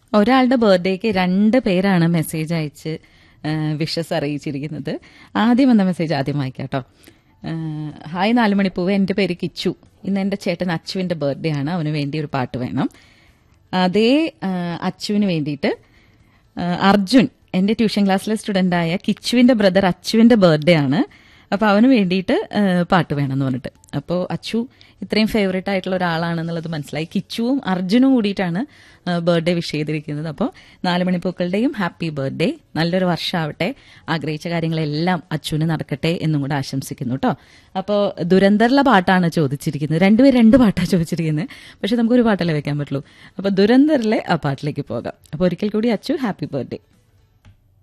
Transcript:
ഒരാളുടെ ബർത്ത്ഡേക്ക് രണ്ട് പേരാണ് മെസ്സേജ് അയച്ച് വിഷസ് അറിയിച്ചിരിക്കുന്നത് ആദ്യം വന്ന മെസ്സേജ് ആദ്യം വായിക്കാം കേട്ടോ ഹായ് നാലുമണിപ്പൂവ് എൻ്റെ പേര് കിച്ചു ഇന്ന് എൻ്റെ ചേട്ടൻ അച്ചുവിൻ്റെ ബർത്ത്ഡേ ആണ് അവന് വേണ്ടി ഒരു പാട്ട് വേണം അതേ ആ, അച്ചുവിന് വേണ്ടിയിട്ട് ആ, അർജുൻ എൻ്റെ ട്യൂഷൻ ക്ലാസ്സിലെ സ്റ്റുഡൻ്റായ കിച്ചുവിൻ്റെ ബ്രദർ അച്ചുവിൻ്റെ ബർത്ത്ഡേ ആണ് അപ്പോൾ അവന് വേണ്ടിയിട്ട് ആ, പാട്ട് വേണമെന്ന് പറഞ്ഞിട്ട് അപ്പോൾ അച്ചു ഇത്രയും ഫേവറേറ്റ് ആയിട്ടുള്ള ഒരാളാണെന്നുള്ളത് മനസ്സിലായി കിച്ചുവും അർജുനും കൂടിയിട്ടാണ് ബർത്ത്ഡേ വിഷ് ചെയ്തിരിക്കുന്നത് അപ്പോൾ നാല് മണിപ്പൂക്കളുടെയും ഹാപ്പി ബർത്ത്ഡേ നല്ലൊരു വർഷമാവട്ടെ ആഗ്രഹിച്ച കാര്യങ്ങളെല്ലാം അച്ചുവിന് നടക്കട്ടെ എന്നും കൂടെ ആശംസിക്കുന്നു കേട്ടോ അപ്പോൾ ദുരന്തറിലെ പാട്ടാണ് ചോദിച്ചിരിക്കുന്നത് രണ്ടുപേർ രണ്ട് പാട്ടാണ് ചോദിച്ചിരിക്കുന്നത് പക്ഷെ നമുക്കൊരു പാട്ടല്ലേ വെക്കാൻ പറ്റുള്ളൂ അപ്പോൾ ദുരന്തറിലെ ആ പാട്ടിലേക്ക് പോകാം അപ്പോൾ ഒരിക്കൽ കൂടി അച്ചു ഹാപ്പി ബർത്ത്ഡേ